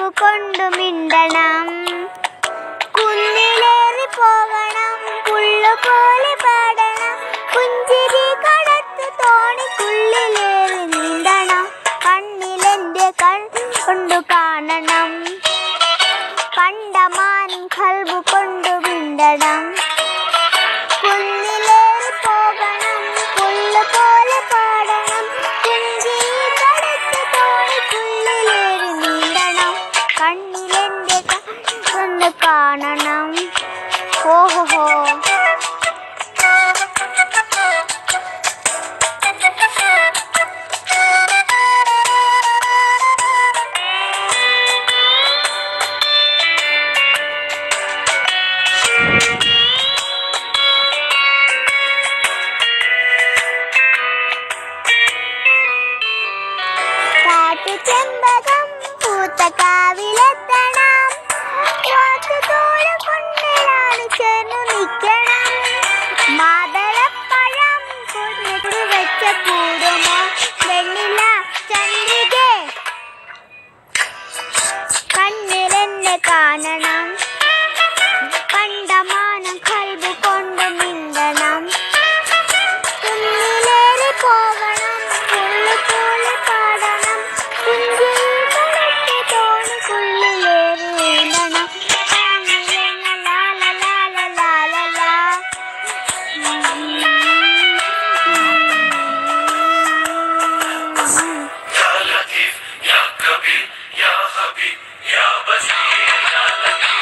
കൊണ്ടു മിണ്ടണം കുന്നിലേറി പോകണം പുള്ളു പോലെ പാടണം പുഞ്ചിരി കടത്ത് തോണിക്കുള്ളിലേറി നീന്തണം കണ്ണിലെന്റെ കൺ കൊണ്ടു കാണണം കണ്ടമാനം കൽബു കൊണ്ടു മിണ്ടണം കുന്നിലേറി പോകണം പുല്ല് പോലെ പാടണം പുഞ്ചിരി കടത്ത് തോണിക്കുള്ളിലേറി നീന്തണം കണ്ണിലെന്റെ കണ്ണ് കാണണം ഓഹോ കാട്ടു ചെമ്പകം പൂത്ത കാവിലെത്തണം വാക്കുതോട് കൊണ്ടിലാണ് ചേർന്നു നിൽക്കണം മാതളപ്പഴം കൊണ്ടിട്ട് വെച്ച കൂടുമോ വെണ്ണില ചന്ദ്രികെ കണ്ണിലെന്നെ കാണണം കണ്ടമാനം കൽബ് കൊണ്ട് മിണ്ടണം കുന്നിലേറി പോകണം പുള്ളു പോലെ പാടണം പുഞ്ചിരി കളത്തെ തോണിക്കുള്ളിലേറി നീന്തണം കാണിലെന്ന ലാല ലാല ലാല ലാ. يا لطيف يا خبير يا حبيب يا بصير يا لطيف